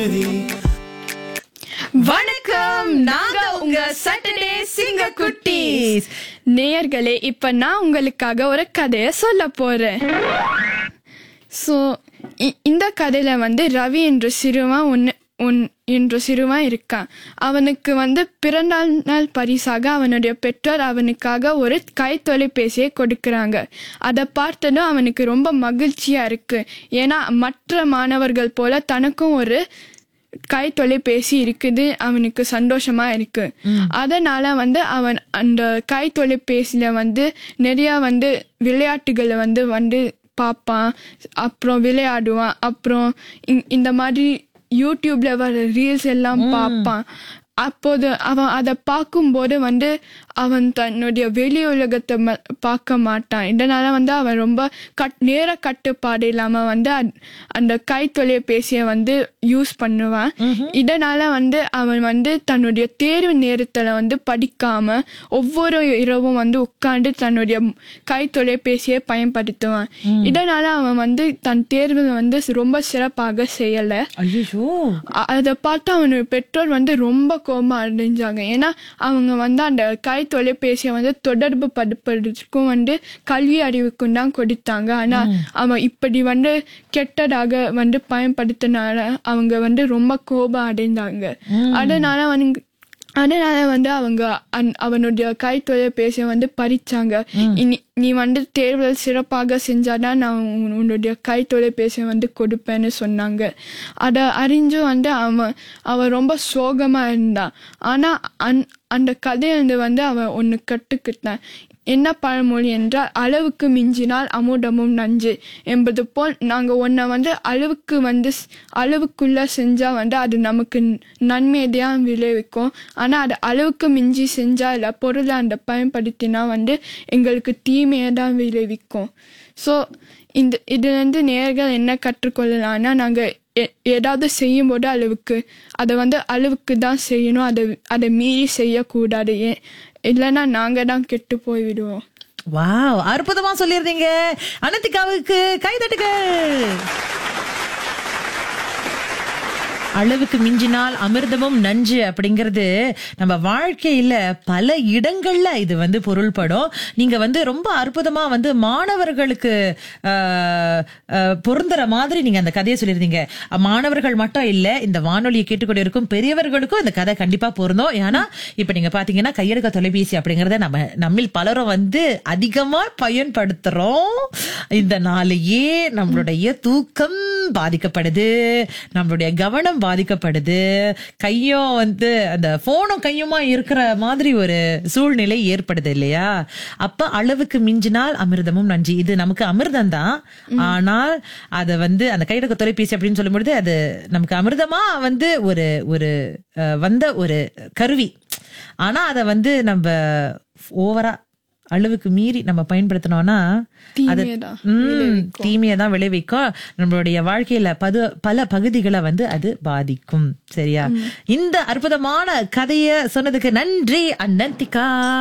வணக்கம் நாங்க உங்க சாட்டர்டே சிங்க குட்டீஸ் நேயர்களே இப்ப நான் உங்களுக்காக ஒரு கதைய சொல்ல போறேன் ஸோ இந்த கதையில வந்து ரவி என்ற சிறுவன் ஒன்று ஒன் என்ற சிறுவன் இருக்கான் அவனுக்கு வந்து பிறந்தாள் நாள் பரிசாக அவனுடைய பெற்றோர் அவனுக்காக ஒரு கை தொலைபேசியை கொடுக்குறாங்க அதை பார்த்ததும் அவனுக்கு ரொம்ப மகிழ்ச்சியா இருக்கு ஏன்னா மற்ற மாணவர்கள் போல தனக்கும் ஒரு கை தொலைபேசி இருக்குது அவனுக்கு சந்தோஷமா இருக்கு அதனால வந்து அவன் அந்த கை தொலைபேசியில வந்து நிறைய வந்து விளையாட்டுகளை வந்து வந்து பார்ப்பான் அப்புறம் விளையாடுவான் அப்புறம் இ- இந்த மாதிரி யூடியூப்ல வர ரீல்ஸ் எல்லாம் பார்ப்பான் அப்போது அவன் அதை பார்க்கும்போது வந்து அவன் தன்னுடைய வெளி உலகத்தை ம- பார்க்க மாட்டான் இதனால வந்து அவன் ரொம்ப கட் நேர கட்டுப்பாடு இல்லாம வந்து அத்- அந்த கை தொலைபேசியை வந்து யூஸ் பண்ணுவான் இதனால வந்து அவன் வந்து தன்னுடைய தேர்வு நேரத்துல வந்து படிக்காம ஒவ்வொரு இரவும் வந்து உட்கார்ந்து தன்னுடைய கை தொலைபேசியை பயன்படுத்துவான் இதனால அவன் வந்து தன் தேர்வு வந்து ரொம்ப சிறப்பாக செய்யல ஐயோ அ- அதை பார்த்து அவனோட பெற்றோர் வந்து ரொம்ப கோபம் அடைஞ்சாங்க ஏன்னா அவங்க வந்து அந்த கை தொலைபேசியை வந்து தொடர்பு படுப்பதற்கும் வந்து கல்வி அறிவுக்கும் தான் கொடுத்தாங்க ஆனா அவன் இப்படி வந்து கெட்டதாக வந்து பயன்படுத்தினால அவங்க வந்து ரொம்ப கோபம் அடைந்தாங்க அதனால அவனுக்கு அதனால வந்து அவங்க அந்- அவனுடைய கை தொலைபேசியை வந்து பறிச்சாங்க இனி நீ வந்து தேர்வில் சிறப்பாக செஞ்சாதான் நான் உன்- உன்னுடைய கை தொலைபேசியை வந்து கொடுப்பேன்னு சொன்னாங்க அதை அறிஞ்சும் வந்து அவன் அவன் ரொம்ப சோகமா இருந்தான் ஆனா அந் அந்த கதையிலிருந்து வந்து அவன் ஒன்று கற்றுக்கிட்டான் என்ன பழமொழி என்றால் அளவுக்கு மிஞ்சினால் அமுதமும் நஞ்சு என்பது போல் நாங்கள் ஒன்றை வந்து அளவுக்கு வந்து ஸ்- அளவுக்குள்ள செஞ்சால் வந்து அது நமக்கு நன்மையை தான் விளைவிக்கும் ஆனால் அது அளவுக்கு மிஞ்சி செஞ்சால் இல்லை பொருளை அந்த பயன்படுத்தினா வந்து எங்களுக்கு தீமையை தான் விளைவிக்கும் ஸோ இந்த இதுலேருந்து நேர்கள் என்ன கற்றுக்கொள்ளலாம்னா நாங்கள் ஏதாவது செய்யும்போது அளவுக்கு அதை வந்து அளவுக்கு தான் செய்யணும் அதை அதை மீறி செய்யக்கூடாது ஏன் இல்லைன்னா நாங்கள் தான் கெட்டு போய் விடுவோம் வாவ் அற்புதமா சொல்லியிருந்தீங்க அனந்திகாவுக்கு கைதட்டுகள் அளவுக்கு மிஞ்சினால் அமிர்தமும் நஞ்சு அப்படிங்கிறது நம்ம வாழ்க்கையில பல இடங்கள்ல இது வந்து பொருள்படும் நீங்க வந்து ரொம்ப அற்புதமா வந்து மாணவர்களுக்கு ஆஹ், ஆஹ், பொருந்துற மாதிரி நீங்க அந்த கதையை சொல்லியிருந்தீங்க மாணவர்கள் மட்டும் இல்ல இந்த வானொலியை கேட்டுக்கொண்டு இருக்கும் பெரியவர்களுக்கும் இந்த கதை கண்டிப்பா பொருந்தும் ஏன்னா இப்ப நீங்க பாத்தீங்கன்னா கையெடுக்க தொலைபேசி அப்படிங்கறத நம்ம நம்மில் பலரும் வந்து அதிகமா பயன்படுத்துறோம் இந்த நாளையே நம்மளுடைய தூக்கம் பாதிக்கப்படுது நம்மளுடைய கவனம் பாதிக்கப்படுது கையும் வந்து அந்த போனும் கையுமா இருக்கிற மாதிரி ஒரு சூழ்நிலை ஏற்படுது இல்லையா அப்ப அளவுக்கு மிஞ்சினால் அமிர்தமும் நஞ்சு இது நமக்கு அமிர்தம் தான் ஆனால் அத வந்து அந்த கையடக்க தொலைபேசி அப்படின்னு சொல்லும்பொழுது அது நமக்கு அமிர்தமா வந்து ஒரு ஒரு அஹ், வந்த ஒரு கருவி ஆனா அத வந்து நம்ம ஓவரா அளவுக்கு மீறி நம்ம பயன்படுத்தினோம்னா அது தீமையதான் ம், தீமையை தான் விளைவிக்கும் நம்மளுடைய வாழ்க்கையில பது பல பகுதிகளை வந்து அது பாதிக்கும் சரியா இந்த அற்புதமான கதைய சொன்னதுக்கு நன்றி அன்னந்திகா